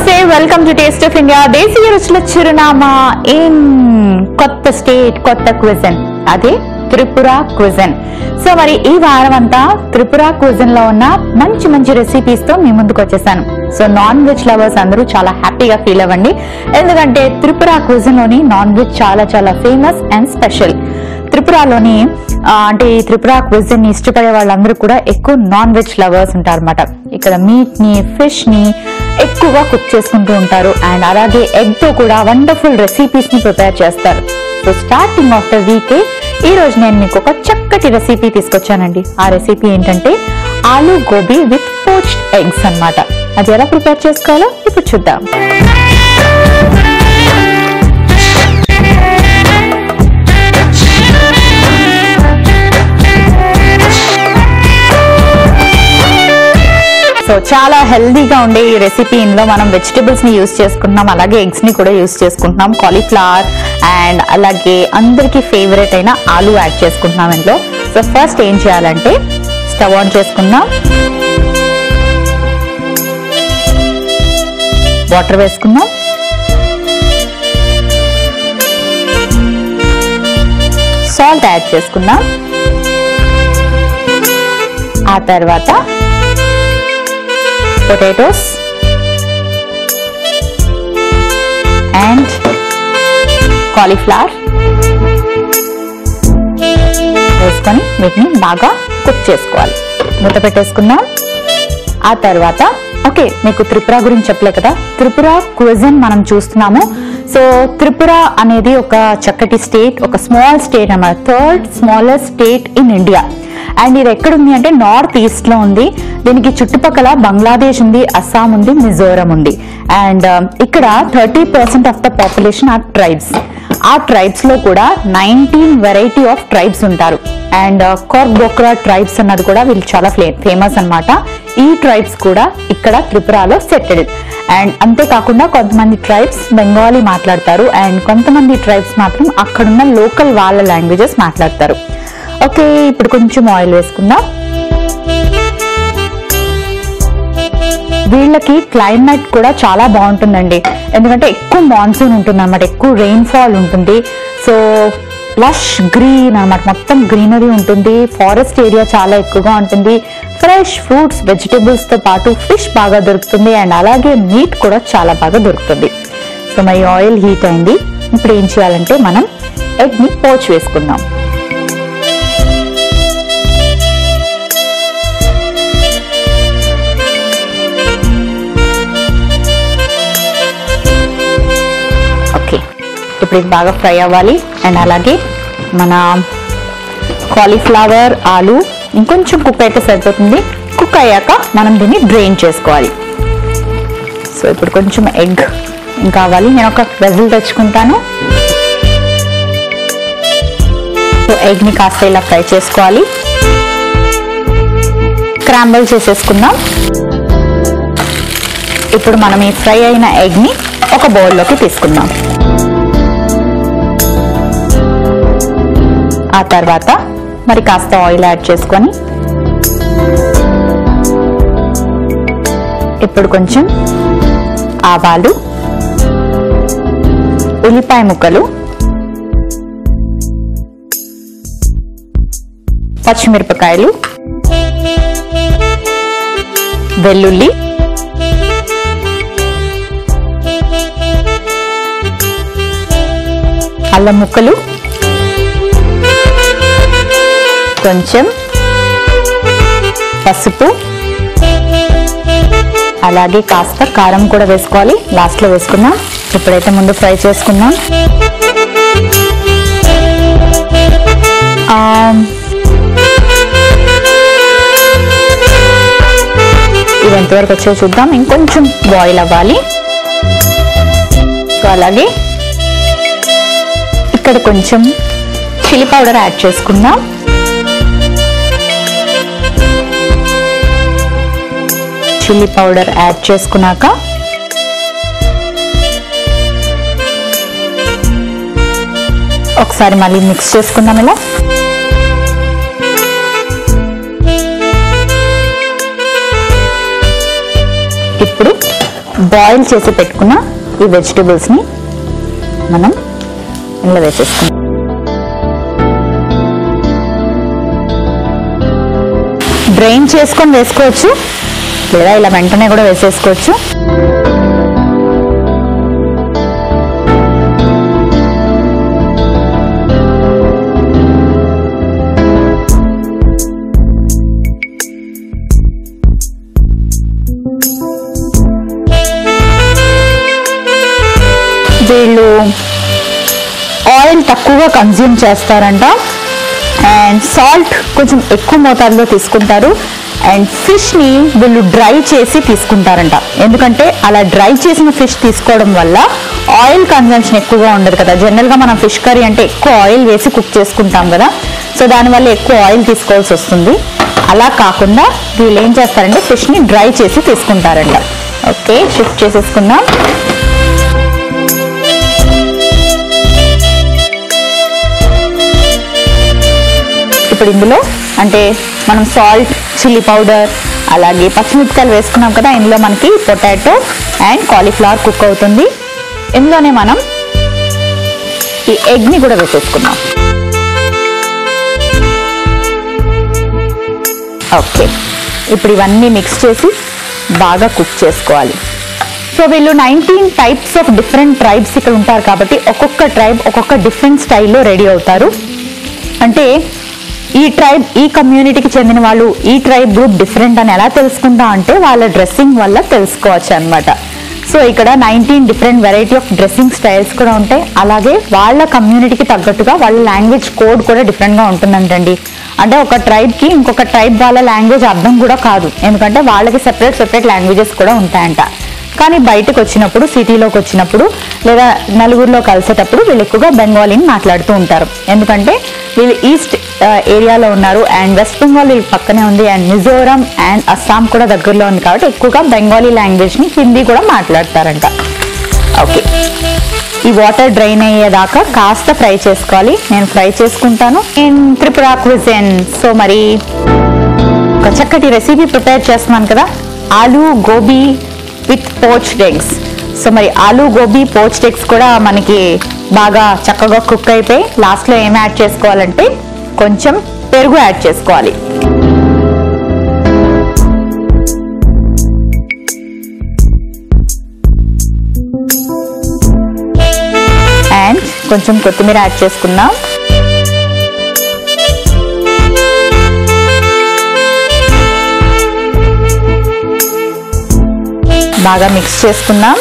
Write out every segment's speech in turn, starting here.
నమస్తే welcome to Taste of India దేశీయ రుచుల చిరునామా ఇన్ కొత్త స్టేట్ కొత్త క్విజన్ అదే త్రిపుర క్విజన్ సో మరి ఈ వారం అంతా త్రిపుర క్విజన్ లో ఉన్న మంచి మంచి రెసిపీస్ తో మీ ముందుకు వచ్చేసాను సో నాన్ వెజ్ లవర్స్ అందరూ చాలా హ్యాపీగా ఫీల్ అవ్వండి ఎందుకంటే త్రిపుర క్విజన్ లోని నాన్ వెజ్ చాలా చాలా ఫేమస్ అండ్ స్పెషల్ త్రిపురలోని ఆ, అంటే ఈ త్రిపుర క్విజన్ ని ఇష్టపడే వాళ్ళందరూ కూడా ఎక్కువ నాన్ వెజ్ లవర్స్ ఉంటారన్నమాట ఇక్కడ మీట్ ని ఫిష్ ని ఎక్కువగా కుక్ చేసుకుంటూ ఉంటారు అండ్ అలాగే ఎగ్ తో కూడా వండర్ఫుల్ రెసిపీస్ ని ప్రిపేర్ చేస్తారు so starting of the week ఈ రోజు నేను మీకు ఒక చక్కటి రెసిపీ తీసుకొచ్చానండి ఆ రెసిపీ ఏంటంటే aloo gobi with poached eggs అన్నమాట అది ఎలా ప్రిపేర్ చేసుకోవాలో ఇప్పుడు చూద్దాం సో చాలా హెల్దీగా ఉండే ఈ రెసిపీ ఇందులో మనం వెజిటబుల్స్ ని యూస్ చేసుకుంటున్నాం అలాగే ఎగ్స్ ని కూడా యూస్ చేసుకుంటున్నాం కాలీఫ్లవర్ అండ్ అలాగే అందరికీ ఫేవరెట్ అయిన ఆలు యాడ్ చేసుకుంటున్నాం ఇందులో సో ఫస్ట్ ఏం చేయాలంటే స్టవ్ ఆన్ చేసుకుందాం వాటర్ వేసుకుందాం సాల్ట్ యాడ్ చేసుకుందాం ఆ తర్వాత పొటాటోస్ అండ్ కాలీఫ్లవర్ వేసుకొని వీటిని బాగా కుక్ చేసుకోవాలి మూత పెట్టేసుకుందాం ఆ తర్వాత ఓకే మీకు త్రిపుర గురించి చెప్పలే కదా త్రిపుర క్విజన్ మనం చూస్తున్నాము సో త్రిపుర అనేది ఒక చక్కటి స్టేట్ ఒక స్మాల్ స్టేట్ అన్నమాట third smallest state in India and ఇది ఎక్కడుంది అంటే నార్త్ ఈస్ట్ లో ఉంది దీనికి చుట్టుపక్కల బంగ్లాదేశ్ ఉంది అస్సాం ఉంది మిజోరం ఉంది అండ్ ఇక్కడ thirty percent of the population are tribes ఆ ట్రైబ్స్ లో కూడా nineteen variety of tribes and అండ్ కార్బోక్రా ట్రైబ్స్ అన్నది కూడా వీళ్ళు చాలా ఫేమస్ అన్నమాట ఈ ట్రైబ్స్ కూడా ఇక్కడ త్రిపురలో సెటిల్డ్ అండ్ అంతేకాకుండా కొంతమంది ట్రైబ్స్ బెంగాలీ మాట్లాడతారు అండ్ కొంతమంది ట్రైబ్స్ మాత్రం అక్కడున్న లోకల్ వాళ్ళ లాంగ్వేజెస్ మాట్లాడతారు ఓకే ఇప్పుడు కొంచెం ఆయిల్ వేసుకుందాం వీళ్ళకి క్లైమేట్ కూడా చాలా బాగుంటుందండి ఎందుకంటే ఎక్కువ మాన్సూన్ ఉంటుంది అనమాట ఎక్కువ రెయిన్ ఫాల్ ఉంటుంది సో లష్ గ్రీన్ అన్నమాట మొత్తం గ్రీనరీ ఉంటుంది ఫారెస్ట్ ఏరియా చాలా ఎక్కువగా ఉంటుంది ఫ్రెష్ ఫ్రూట్స్ వెజిటేబుల్స్ తో పాటు ఫిష్ బాగా దొరుకుతుంది అండ్ అలాగే మీట్ కూడా చాలా బాగా దొరుకుతుంది సో మరి ఆయిల్ హీట్ అయింది ఇప్పుడు ఏం చేయాలంటే మనం ఎగ్ ని పోచ్ వేసుకుందాం ఓకే ఇప్పుడు ఇది బాగా ఫ్రై అవ్వాలి అండ్ అలాగే మన కాలీఫ్లవర్ ఆలు ఇంకొంచెం కుక్ అయితే సరిపోతుంది కుక్ అయ్యాక మనం దీన్ని డ్రైన్ చేసుకోవాలి సో ఇప్పుడు కొంచెం ఎగ్ ఇంకా కావాలి నేను ఒక వెజిల్ తెచ్చుకుంటాను సో ఎగ్ని కాస్త ఇలా ఫ్రై చేసుకోవాలి క్రాంబల్ చేసేసుకుందాం ఇప్పుడు మనం ఈ ఫ్రై అయిన ఎగ్ని ఒక బౌల్లోకి తీసుకుందాం ఆ తర్వాత మరి కాస్త ఆయిల్ యాడ్ చేసుకొని ఇప్పుడు కొంచెం ఆవాలు ఉల్లిపాయ ముక్కలు పచ్చిమిరపకాయలు వెల్లుల్లి అల్లం ముక్కలు కొంచెం పసుపు అలాగే కాస్త కారం కూడా వేసుకోవాలి లాస్ట్లో వేసుకుందాం ఇప్పుడైతే ముందు ఫ్రై చేసుకుందాం ఆ, ఇది ఎంతవరకు వచ్చో చూద్దాం ఇంకొంచెం బాయిల్ అవ్వాలి సో అలాగే ఇక్కడ కొంచెం చిల్లీ పౌడర్ యాడ్ చేసుకుందాం చిల్లీ పౌడర్ యాడ్ చేసుకున్నాక ఒకసారి మళ్ళీ మిక్స్ చేసుకుందాం ఇలా ఇప్పుడు బాయిల్ చేసి పెట్టుకున్న ఈ వెజిటబుల్స్ని మనం ఇందులో వేసేసుకుందాం డ్రైన్ చేసుకొని వేసుకోవచ్చు లేదా ఇలా వెంటనే కూడా వేసేసుకోవచ్చు వీళ్ళు ఆయిల్ తక్కువగా కన్జ్యూమ్ చేస్తారంట అండ్ సాల్ట్ కొంచెం ఎక్కువ మోతాదులో తీసుకుంటారు అండ్ ఫిష్ని వీళ్ళు డ్రై చేసి తీసుకుంటారంట ఎందుకంటే అలా డ్రై చేసిన ఫిష్ తీసుకోవడం వల్ల ఆయిల్ కన్జంప్షన్ ఎక్కువగా ఉండదు కదా జనరల్గా మనం ఫిష్ కర్రీ అంటే ఎక్కువ ఆయిల్ వేసి కుక్ చేసుకుంటాం కదా సో దానివల్ల ఎక్కువ ఆయిల్ తీసుకోవాల్సి వస్తుంది అలా కాకుండా వీళ్ళు ఏం చేస్తారంటే ఫిష్ని డ్రై చేసి తీసుకుంటారంట ఓకే షిఫ్ట్ చేసేసుకుందాం ఇప్పుడు ఇందులో అంటే మనం సాల్ట్ చిల్లీ పౌడర్ అలాగే పచ్చిమిరపకాయలు వేసుకున్నాం కదా ఇందులో మనకి పొటాటో అండ్ కాలీఫ్లవర్ కుక్ అవుతుంది ఇందులోనే మనం ఈ ఎగ్ని కూడా వేసేసుకున్నాం ఓకే ఇప్పుడు ఇవన్నీ మిక్స్ చేసి బాగా కుక్ చేసుకోవాలి సో వీళ్ళు nineteen types of different tribes ఇక్కడ ఉంటారు కాబట్టి ఒక్కొక్క ట్రైబ్ ఒక్కొక్క డిఫరెంట్ స్టైల్లో రెడీ అవుతారు అంటే ఈ ట్రైబ్ ఈ కమ్యూనిటీకి చెందిన వాళ్ళు ఈ ట్రైబ్ గ్రూప్ డిఫరెంట్ అని ఎలా తెలుసుకుంటా అంటే వాళ్ళ డ్రెస్సింగ్ వల్ల తెలుసుకోవచ్చు అనమాట సో ఇక్కడ nineteen different variety of dressing styles కూడా ఉంటాయి అలాగే వాళ్ళ కమ్యూనిటీకి తగ్గట్టుగా వాళ్ళ లాంగ్వేజ్ కోడ్ కూడా డిఫరెంట్గా ఉంటుందంటండి అంటే ఒక ట్రైబ్కి ఇంకొక ట్రైబ్ వాళ్ళ లాంగ్వేజ్ అర్థం కూడా కాదు ఎందుకంటే వాళ్ళకి సెపరేట్ సెపరేట్ లాంగ్వేజెస్ కూడా ఉంటాయంట కానీ బయటకు వచ్చినప్పుడు సిటీలోకి వచ్చినప్పుడు లేదా నలుగురిలో కలిసేటప్పుడు వీళ్ళు ఎక్కువగా బెంగాలీని మాట్లాడుతూ ఉంటారు ఎందుకంటే వీళ్ళు ఈస్ట్ ఏరియాలో ఉన్నారు అండ్ వెస్ట్ బెంగాల్ వీళ్ళకి పక్కనే ఉంది అండ్ మిజోరం అండ్ అస్సాం కూడా దగ్గరలో ఉంది కాబట్టి ఎక్కువగా బెంగాలీ లాంగ్వేజ్ని హిందీ కూడా మాట్లాడతారంట ఓకే ఈ వాటర్ డ్రైన్ అయ్యేదాకా కాస్త ఫ్రై చేసుకోవాలి నేను ఫ్రై చేసుకుంటాను ఇన్ త్రిపుర క్విజన్ సో మరి ఒక చక్కటి రెసిపీ ప్రిపేర్ చేస్తున్నాను కదా aloo gobi with poached eggs so మరి ఆలూ గోబీ పోచ్డ్ ఎగ్స్ కూడా మనకి బాగా చక్కగా కుక్ అయిపోయి లాస్ట్లో ఏం యాడ్ చేసుకోవాలంటే కొంచెం పెరుగు యాడ్ చేసుకోవాలి అండ్ కొంచెం కొత్తిమీర యాడ్ చేసుకుందాం బాగా మిక్స్ చేసుకుందాం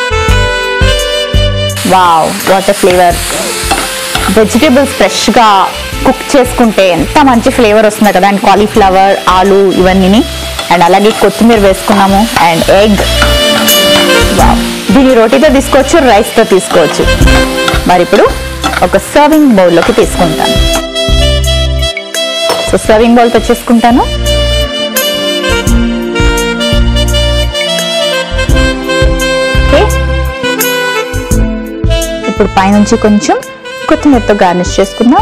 వావ్ వాటర్ ఫ్లేవర్ వెజిటేబుల్స్ ఫ్రెష్గా కుక్ చేసుకుంటే ఎంత మంచి ఫ్లేవర్ వస్తుంది కదా అండ్ కాలీఫ్లవర్ ఆలు ఇవన్నీ అండ్ అలాగే కొత్తిమీర వేసుకున్నాము అండ్ ఎగ్ వావ్ దీన్ని రోటీతో తీసుకోవచ్చు రైస్తో తీసుకోవచ్చు మరి ఇప్పుడు ఒక సర్వింగ్ బౌల్లోకి తీసుకుంటాను సో సర్వింగ్ బౌల్ తెచ్చేసుకుంటాను ఓకే ఇప్పుడు పైనుంచి కొంచెం కొత్తిమీరతో గార్నిష్ చేసుకుందాం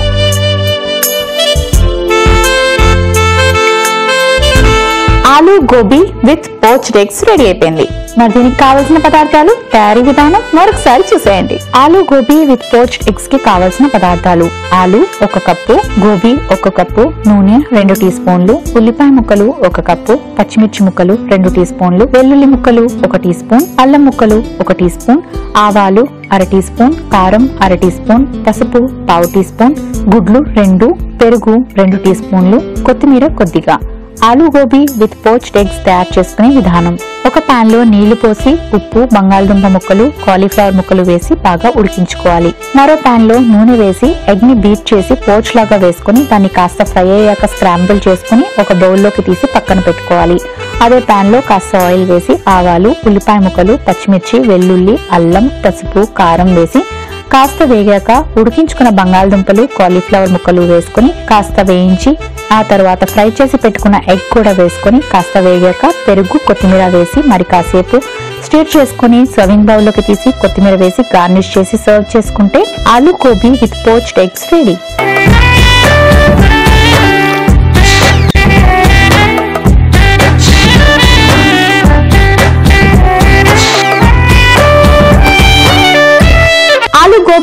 aloo gobi with poached eggs ready అయిపోయింది మరి దీనికి కావాల్సిన పదార్థాలు తయారీ విధానం మరొకసారి చూసేయండి ఆలు గోబీ విత్ పోచ్డ్ ఎగ్స్ కి కావాల్సిన పదార్థాలు ఆలు ఒక కప్పు గోబీ ఒక కప్పు నూనె రెండు టీ స్పూన్లు ఉల్లిపాయ ముక్కలు ఒక కప్పు పచ్చిమిర్చి ముక్కలు రెండు టీ స్పూన్లు వెల్లుల్లి ముక్కలు ఒక టీ స్పూన్ అల్లం ముక్కలు ఒక టీ స్పూన్ ఆవాలు అర టీ స్పూన్ కారం అర టీ స్పూన్ పసుపు పావు టీ స్పూన్ గుడ్లు రెండు పెరుగు రెండు టీ స్పూన్లు కొత్తిమీర కొద్దిగా aloo gobi with poached eggs తయారు చేసుకునే విధానం ఒక పాన్ లో నీళ్లు పోసి ఉప్పు బంగాళదుంప ముక్కలు కాలీఫ్లవర్ ముక్కలు వేసి బాగా ఉడికించుకోవాలి మరో పాన్ లో నూనె వేసి ఎగ్ ని బీట్ చేసి పోచ్ లాగా వేసుకుని దాన్ని కాస్త ఫ్రై అయ్యాక స్క్రాంబుల్ చేసుకుని ఒక బౌల్లోకి తీసి పక్కన పెట్టుకోవాలి అదే పాన్ లో కాస్త ఆయిల్ వేసి ఆవాలు ఉల్లిపాయ ముక్కలు పచ్చిమిర్చి వెల్లుల్లి అల్లం పసుపు కారం వేసి కాస్త వేగాక ఉడికించుకున్న బంగాళదుంపలు కాలీఫ్లవర్ ముక్కలు వేసుకుని కాస్త వేయించి ఆ తర్వాత ఫ్రై చేసి పెట్టుకున్న ఎగ్ కూడా వేసుకొని కాస్త వేగాక పెరుగు కొత్తిమీర వేసి మరి కాసేపు స్టీర్ చేసుకుని సర్వింగ్ బౌల్లోకి తీసి కొత్తిమీర వేసి గార్నిష్ చేసి సర్వ్ చేసుకుంటే aloo gobi with poached eggs ready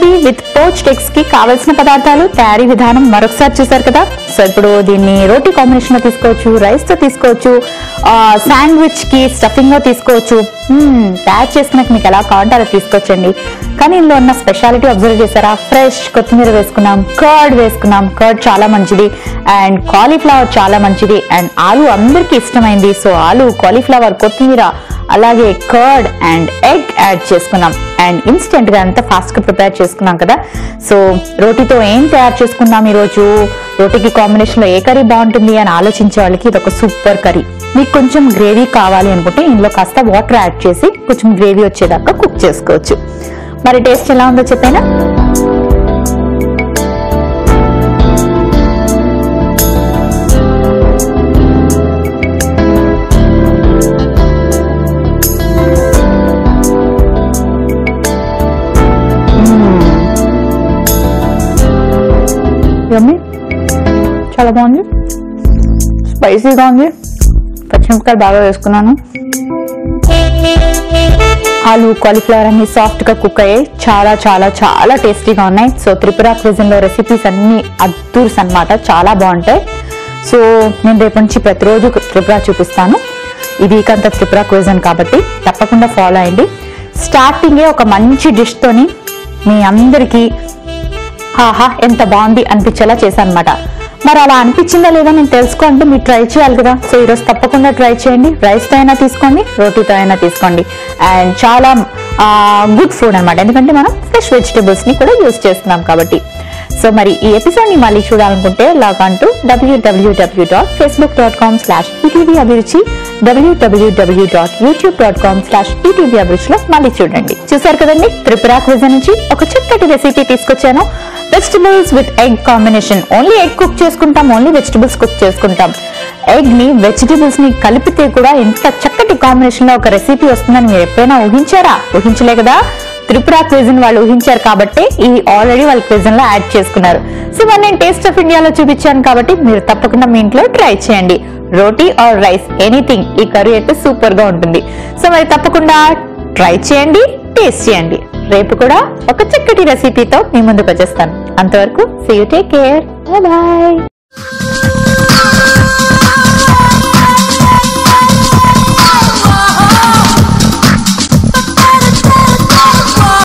recipe with poached eggs కి కావాల్సిన పదార్థాలు తయారీ విధానం మరొకసారి చూసారు కదా సో ఇప్పుడు దీన్ని రోటీ కాంబినేషన్ లో తీసుకోవచ్చు రైస్ తో తీసుకోవచ్చు శాండ్విచ్ కి స్టఫింగ్ గా తీసుకోవచ్చు మ్మ్, తయారు చేసుకున్నాక మీకు ఎలా కావాలంటే అలా తీసుకోవచ్చండి కానీ ఇందులో ఉన్న స్పెషాలిటీ అబ్జర్వ్ చేశారా ఫ్రెష్ కొత్తిమీర వేసుకున్నాం కర్డ్ వేసుకున్నాం కర్డ్ చాలా మంచిది అండ్ కాలీఫ్లవర్ చాలా మంచిది అండ్ ఆలు అందరికీ ఇష్టమైంది సో ఆలు కాలీఫ్లవర్ కొత్తిమీర అలాగే కర్డ్ అండ్ ఎగ్ యాడ్ చేసుకున్నాం అండ్ ఇన్స్టెంట్ గా అంతా ఫాస్ట్ గా ప్రిపేర్ చేసుకున్నాం కదా సో రోటీతో ఏం తయారు చేసుకున్నాం ఈ రోజు రోటీకి కాంబినేషన్ లో ఏ కర్రీ బాగుంటుంది అని ఆలోచించే వాళ్ళకి ఇది ఒక సూపర్ కర్రీ మీకు కొంచెం గ్రేవీ కావాలి అనుకుంటే ఇందులో కాస్త వాటర్ యాడ్ చేసి కొంచెం గ్రేవీ వచ్చేదాకా కుక్ చేసుకోవచ్చు మరి టేస్ట్ ఎలా ఉందో చెప్పేనా యమ్మీ చాలా బాగుంది స్పైసీగా ఉంది పచ్చిమిరపకాయలు బాగా వేసుకున్నాను ఆలు కాలీఫ్లవర్ అన్ని సాఫ్ట్ గా కుక్ అయ్యాయి చాలా చాలా చాలా టేస్టీగా ఉన్నాయి సో త్రిపుర క్విజన్ లో రెసిపీస్ అన్ని అద్దూర్స్ అన్నమాట చాలా బాగుంటాయి సో నేను రేపు నుంచి ప్రతిరోజు త్రిపుర చూపిస్తాను ఈ వీక్ అంతా త్రిపుర క్విజన్ కాబట్టి తప్పకుండా ఫాలో అయ్యండి స్టార్టింగే ఒక మంచి డిష్ తోని మీ అందరికీ ఆహా ఎంత బాగుంది అనిపించేలా చేశాను అనమాట మరి అలా అనిపించిందా లేదా నేను తెలుసుకోండి మీరు ట్రై చేయాలి కదా సో ఈరోజు తప్పకుండా ట్రై చేయండి రైస్ తో అయినా తీసుకోండి రోటీతో అయినా తీసుకోండి అండ్ చాలా గుడ్ ఫుడ్ అన్నమాట ఎందుకంటే మనం ఫ్రెష్ వెజిటేబుల్స్ ని కూడా యూస్ చేస్తున్నాం కాబట్టి సో మరి ఈ ఎపిసోడ్ ని మళ్ళీ చూడాలనుకుంటే log on to W W W dot Facebook dot com slash E T V Abhiruchi W W W dot YouTube dot com slash E T V అభిరుచిలో మళ్ళీ చూడండి చూసారు కదండి త్రిపుర క్విజన్ నుంచి ఒక చక్కటి రెసిపీ తీసుకొచ్చాను vegetables with egg combination only egg cook చేసుకుంటాం ఓన్లీ వెజిటబుల్స్ కుక్ చేసుకుంటాం ఎగ్ ని వెజిటబుల్స్ ని కలిపితే కూడా ఇంత చక్కటి కాంబినేషన్ లో ఒక రెసిపీ వస్తుందని మీరు ఎప్పుడైనా ఊహించారా ఊహించలే కదా త్రిపుర క్విజన్ వాళ్ళు ఊహించారు కాబట్టి ఇది ఆల్రెడీ వాళ్ళ క్విజన్ లో యాడ్ చేసుకున్నారు సో మరి నేను టేస్ట్ ఆఫ్ ఇండియాలో చూపించాను కాబట్టి మీరు తప్పకుండా మీ ఇంట్లో ట్రై చేయండి రోటీ ఆర్ రైస్ ఎనీథింగ్ ఈ కర్రీ అయితే సూపర్ గా ఉంటుంది సో మరి తప్పకుండా ట్రై చేయండి టేస్ట్ చేయండి రేపు కూడా ఒక చక్కటి రెసిపీతో మీ ముందుకు వచ్చేస్తాను అంతవరకు see you take care bye